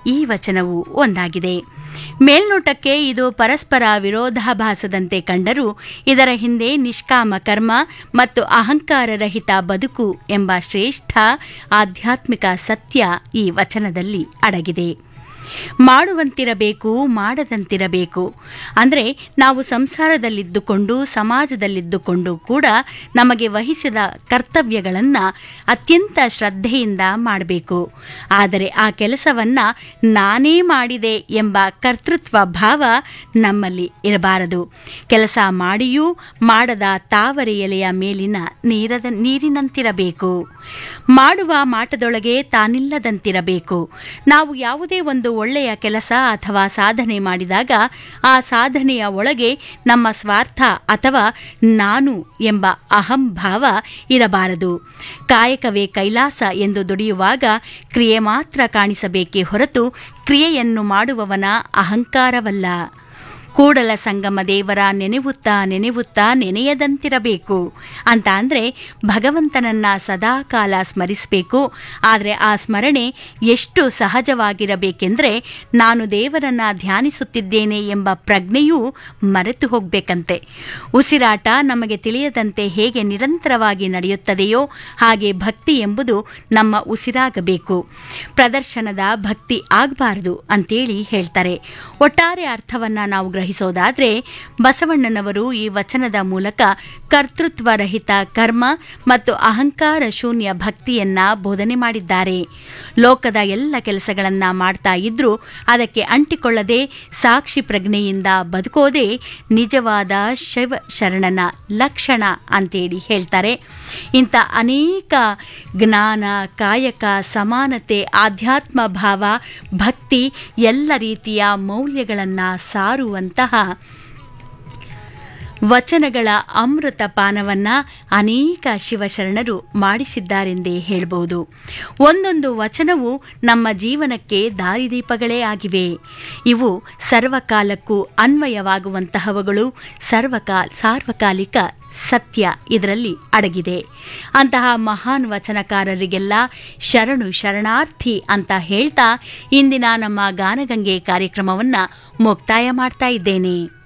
ಈ ವಚನವು ಒಂದಾಗಿದೆ ಮೇಲ್ನೋಟಕ್ಕೆ ಇದು ಪರಸ್ಪರ ವಿರೋಧಾಭಾಸದಂತೆ ಕಂಡರೂ ಇದರ ಹಿಂದೆ ನಿಷ್ಕಾಮ ಕರ್ಮ ಮತ್ತು ಅಹಂಕಾರರಹಿತ ಬದುಕು ಎಂಬ ಶ್ರೇಷ್ಠ ಆಧ್ಯಾತ್ಮಿಕ ಸತ್ಯ ಈ ವಚನದಲ್ಲಿ ಅಡಗಿದೆ ಮಾಡುವಂತಿರಬೇಕು ಮಾಡದಂತಿರಬೇಕು ಅಂದರೆ ನಾವು ಸಂಸಾರದಲ್ಲಿದ್ದುಕೊಂಡು ಸಮಾಜದಲ್ಲಿದ್ದುಕೊಂಡು ಕೂಡ ನಮಗೆ ವಹಿಸಿದ ಕರ್ತವ್ಯಗಳನ್ನು ಅತ್ಯಂತ ಶ್ರದ್ಧೆಯಿಂದ ಮಾಡಬೇಕು ಆದರೆ ಆ ಕೆಲಸವನ್ನ ನಾನೇ ಮಾಡಿದೆ ಎಂಬ ಕರ್ತೃತ್ವ ಭಾವ ನಮ್ಮಲ್ಲಿ ಇರಬಾರದು ಕೆಲಸ ಮಾಡಿಯೂ ಮಾಡದ ತಾವರೆ ಎಲೆಯ ಮೇಲಿನ ನೀರದ ನೀರಿನಂತಿರಬೇಕು ಮಾಡುವ ಮಾಟದೊಳಗೆ ತಾನಿಲ್ಲದಂತಿರಬೇಕು ನಾವು ಯಾವುದೇ ಒಂದು ಒಳ್ಳೆಯ ಕೆಲಸ ಅಥವಾ ಸಾಧನೆ ಮಾಡಿದಾಗ ಆ ಸಾಧನೆಯ ಒಳಗೆ ನಮ್ಮ ಸ್ವಾರ್ಥ ಅಥವಾ ನಾನು ಎಂಬ ಅಹಂಭಾವ ಇರಬಾರದು ಕಾಯಕವೇ ಕೈಲಾಸ ಎಂದು ದುಡಿಯುವಾಗ ಕ್ರಿಯೆ ಮಾತ್ರ ಕಾಣಿಸಬೇಕೇ ಹೊರತು ಕ್ರಿಯೆಯನ್ನು ಮಾಡುವವನ ಅಹಂಕಾರವಲ್ಲ ಕೂಡಲ ಸಂಗಮ ದೇವರ ನೆನೆವುತ್ತಾ ನೆನೆವುತ್ತಾ ನೆನೆಯದಂತಿರಬೇಕು ಅಂತ ಅಂದರೆ ಭಗವಂತನನ್ನ ಸದಾಕಾಲ ಸ್ಮರಿಸಬೇಕು ಆದರೆ ಆ ಸ್ಮರಣೆ ಎಷ್ಟು ಸಹಜವಾಗಿರಬೇಕೆಂದರೆ ನಾನು ದೇವರನ್ನ ಧ್ಯಾನಿಸುತ್ತಿದ್ದೇನೆ ಎಂಬ ಪ್ರಜ್ಞೆಯೂ ಮರೆತು ಹೋಗಬೇಕಂತೆ ಉಸಿರಾಟ ನಮಗೆ ತಿಳಿಯದಂತೆ ಹೇಗೆ ನಿರಂತರವಾಗಿ ನಡೆಯುತ್ತದೆಯೋ ಹಾಗೆ ಭಕ್ತಿ ಎಂಬುದು ನಮ್ಮ ಉಸಿರಾಗಬೇಕು ಪ್ರದರ್ಶನದ ಭಕ್ತಿ ಆಗಬಾರದು ಅಂತೇಳಿ ಹೇಳ್ತಾರೆ ಒಟ್ಟಾರೆ ಅರ್ಥವನ್ನ ನಾವು ಗ್ರಹಿಸೋದಾದ್ರೆ ಬಸವಣ್ಣನವರು ಈ ವಚನದ ಮೂಲಕ ಕರ್ತೃತ್ವರಹಿತ ಕರ್ಮ ಮತ್ತು ಅಹಂಕಾರ ಶೂನ್ಯ ಭಕ್ತಿಯನ್ನ ಬೋಧನೆ ಮಾಡಿದ್ದಾರೆ ಲೋಕದ ಎಲ್ಲ ಕೆಲಸಗಳನ್ನ ಮಾಡ್ತಾ ಇದ್ರೂ ಅದಕ್ಕೆ ಅಂಟಿಕೊಳ್ಳದೆ ಸಾಕ್ಷಿ ಪ್ರಜ್ಞೆಯಿಂದ ಬದುಕೋದೇ ನಿಜವಾದ ಶಿವ ಶರಣನ ಲಕ್ಷಣ ಅಂತೇಳಿ ಹೇಳ್ತಾರೆ ಇಂಥ ಅನೇಕ ಜ್ಞಾನ ಕಾಯಕ ಸಮಾನತೆ ಆಧ್ಯಾತ್ಮ ಭಾವ ಭಕ್ತಿ ಎಲ್ಲ ರೀತಿಯ ಮೌಲ್ಯಗಳನ್ನು ಸಾರುವಂತಹ ವಚನಗಳ ಅಮೃತ ಪಾನವನ್ನ ಅನೇಕ ಶಿವಶರಣರು ಮಾಡಿಸಿದ್ದಾರೆಂದೇ ಹೇಳಬಹುದು ಒಂದೊಂದು ವಚನವು ನಮ್ಮ ಜೀವನಕ್ಕೆ ದಾರಿದೀಪಗಳೇ ಆಗಿವೆ ಇವು ಸರ್ವಕಾಲಕ್ಕೂ ಅನ್ವಯವಾಗುವಂತಹವುಗಳು ಸರ್ವಕಾಲ ಸಾರ್ವಕಾಲಿಕ ಸತ್ಯ ಇದರಲ್ಲಿ ಅಡಗಿದೆ ಅಂತಹ ಮಹಾನ್ ವಚನಕಾರರಿಗೆಲ್ಲ ಶರಣು ಶರಣಾರ್ಥಿ ಅಂತ ಹೇಳ್ತಾ ಇಂದಿನ ನಮ್ಮ ಗಾನಗಂಗೆ ಕಾರ್ಯಕ್ರಮವನ್ನು ಮುಕ್ತಾಯ ಮಾಡ್ತಾ ಇದ್ದೇನೆ